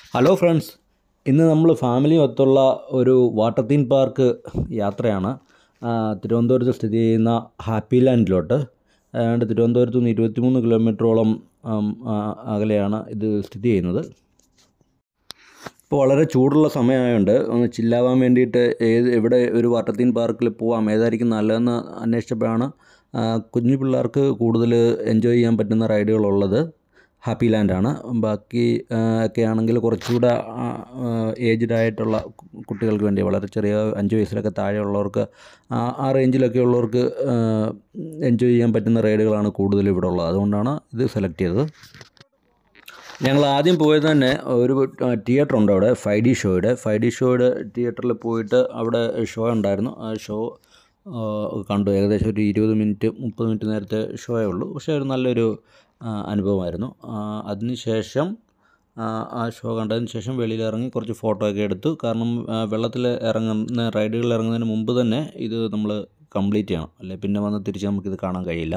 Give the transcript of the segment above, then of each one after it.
hello friends ഇന്ന് നമ്മൾ family ഒത്തുള്ള ഒരു വാട്ടർ തീം പാർക്ക് യാത്രയാണ് ആ, തിരുവനന്തപുരത്ത് സ്ഥിതി ചെയ്യുന്ന ഹാപ്പി ലാൻഡിലോട്ട് ഏതാണ്ട് തിരുവനന്തപുരത്ത് നിന്ന് ഇരുപത്തിമൂന്ന് കിലോമീറ്ററോളം ആം, ആ, അകലെയാണ് ഇത് സ്ഥിതി ചെയ്യുന്നത് ഇപ്പോൾ വളരെ ചൂടുള്ള സമയമായതുകൊണ്ട് ഒന്ന് ചില്ലാവാൻ വേണ്ടിയിട്ട് ഏത് എവിടെ ഒരു വാട്ടർ തീം പാർക്കിൽ പോവാം ഏതായിരിക്കും നല്ലതെന്ന് അന്വേഷിച്ചപ്പോഴാണ് ആ, കുഞ്ഞു പിള്ളേർക്ക് കൂടുതൽ എൻജോയ് ചെയ്യാൻ പറ്റുന്ന റൈഡുകളുള്ളത് ഹാപ്പി ലാൻഡാണ് ബാക്കി ആ, ഒക്കെ ആണെങ്കിൽ കുറച്ചുകൂടെ ഏജ്ഡ് ആയിട്ടുള്ള കു- കുട്ടികൾക്ക് വേണ്ടി വളരെ ചെറിയ അഞ്ച് വയസ്സിലൊക്കെ താഴെയുള്ളവർക്ക് ആ ആ റേഞ്ചിലൊക്കെ ഉള്ളവർക്ക് എൻജോയ് ചെയ്യാൻ പറ്റുന്ന റൈഡുകളാണ് കൂടുതലും ഇവിടെ ഉള്ളത് അതുകൊണ്ടാണ് ഇത് സെലക്ട് ചെയ്തത് ഞങ്ങൾ ആദ്യം പോയത് തന്നെ ഒരു തിയേറ്റർ ഉണ്ട് അവിടെ ഫൈവ് ഡി ഷോയുടെ ഫൈവ് ഡി ഷോയുടെ തിയേറ്ററിൽ പോയിട്ട് അവിടെ ഷോ ഉണ്ടായിരുന്നു ആ ഷോ ആ, കണ്ടു ഏകദേശം ഒരു ഇരുപത് മിനിറ്റ് മുപ്പത് മിനിറ്റ് നേരത്തെ ഷോയേ ഉള്ളൂ പക്ഷേ ഒരു നല്ലൊരു ആ, അനുഭവമായിരുന്നു ആ, അതിനുശേഷം ആ, ആ ഷോ കണ്ടതിന് ശേഷം വെളിയിൽ ഇറങ്ങി കുറച്ച് ഫോട്ടോ ഒക്കെ എടുത്തു കാരണം വെള്ളത്തിൽ ഇറങ്ങുന്ന റൈഡുകളിൽ ഇറങ്ങുന്നതിന് മുമ്പ് തന്നെ ഇത് നമ്മൾ കംപ്ലീറ്റ് ചെയ്യണം അല്ലെ പിന്നെ വന്ന് തിരിച്ച് നമുക്കിത് കാണാൻ കഴിയില്ല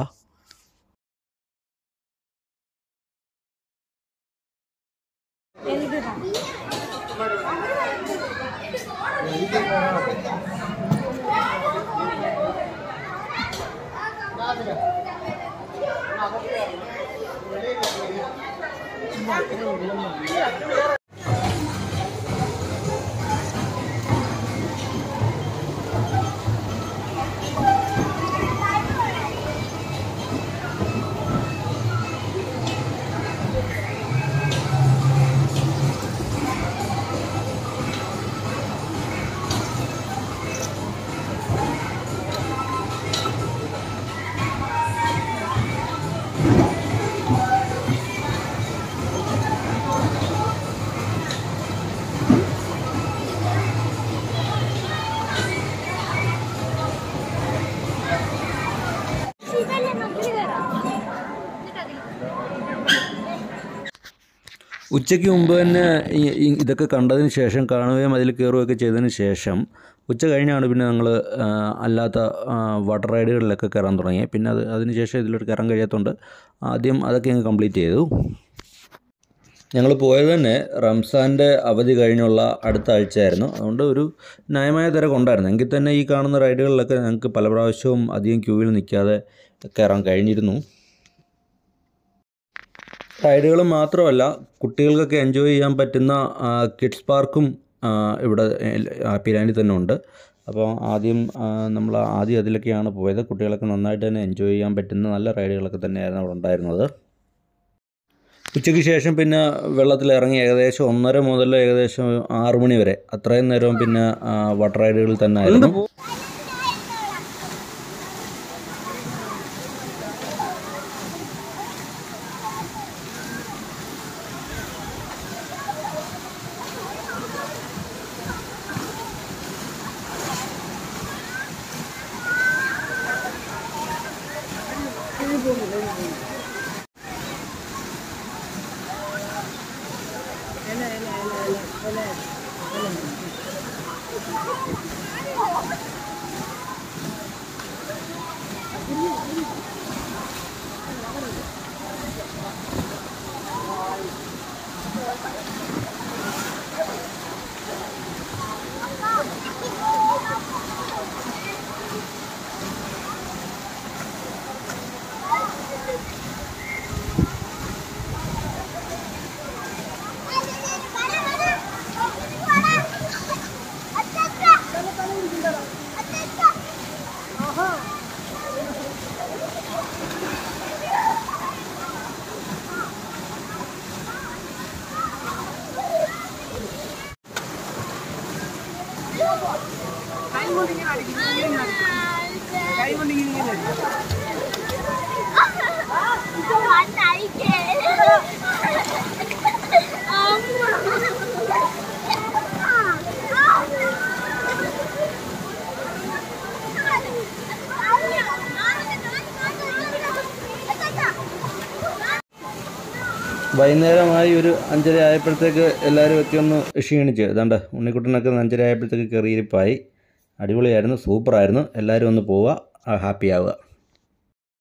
ഇതല്ലേ നമുക്ക് കയറാം എന്നിട്ടതിൽ ഉച്ചയ്ക്ക് മുമ്പ് തന്നെ ഈ- ഈ ഇതൊക്കെ കണ്ടതിന് ശേഷം കാണുകയും അതിൽ കയറുകയൊക്കെ ചെയ്തതിന് ശേഷം ഉച്ച കഴിഞ്ഞാണ് പിന്നെ ഞങ്ങൾ അല്ലാത്ത ആ, വാട്ടർ റൈഡുകളിലൊക്കെ കയറാൻ തുടങ്ങി പിന്നെ അത് അതിന് ശേഷം ഇതിലോട്ട് കയറാൻ കഴിയാത്തതുകൊണ്ട് ആദ്യം അതൊക്കെ അങ്ങ് കംപ്ലീറ്റ് ചെയ്തു ഞങ്ങൾ പോയത് തന്നെ റംസാൻ്റെ അവധി കഴിഞ്ഞുള്ള അടുത്ത ആഴ്ചയായിരുന്നു അതുകൊണ്ട് ഒരു ന്യായമായ തിരക്കുണ്ടായിരുന്നു എങ്കിൽ തന്നെ ഈ കാണുന്ന റൈഡുകളിലൊക്കെ ഞങ്ങൾക്ക് പല പ്രാവശ്യവും അധികം ക്യൂവിൽ നിൽക്കാതെ കയറാൻ കഴിഞ്ഞിരുന്നു റൈഡുകൾ മാത്രമല്ല കുട്ടികൾക്കൊക്കെ എൻജോയ് ചെയ്യാൻ പറ്റുന്ന കിഡ്സ് പാർക്കും ആ, ഇവിടെ ഹാപ്പി ലാൻഡിൽ തന്നെ ഉണ്ട് അപ്പോൾ ആദ്യം നമ്മൾ ആദ്യം അതിലൊക്കെയാണ് പോയത് കുട്ടികളൊക്കെ നന്നായിട്ട് തന്നെ എൻജോയ് ചെയ്യാൻ പറ്റുന്ന നല്ല റൈഡുകളൊക്കെ തന്നെയായിരുന്നു അവിടെ ഉണ്ടായിരുന്നത് ഉച്ചയ്ക്ക് ശേഷം പിന്നെ വെള്ളത്തിൽ ഇറങ്ങി ഏകദേശം ഒന്നര മുതൽ ഏകദേശം ആറ് മണി വരെ അത്രയും നേരവും പിന്നെ ആ, വാട്ടർ റൈഡുകളിൽ തന്നെ ആയിരുന്നു വൈകുന്നേരമായി ഒരു അഞ്ചര ആയപ്പോഴത്തേക്ക് എല്ലാവരും ഒക്കെ ഒന്ന് ക്ഷീണിച്ച് ഇതാണ്ട് ഉണ്ണിക്കുട്ടനൊക്കെ ഒന്ന് അഞ്ചര ആയപ്പോഴത്തേക്ക് കയറിയിരിപ്പായി അടിപൊളിയായിരുന്നു സൂപ്പറായിരുന്നു എല്ലാവരും ഒന്ന് പോവുക ഹാപ്പി ആവുക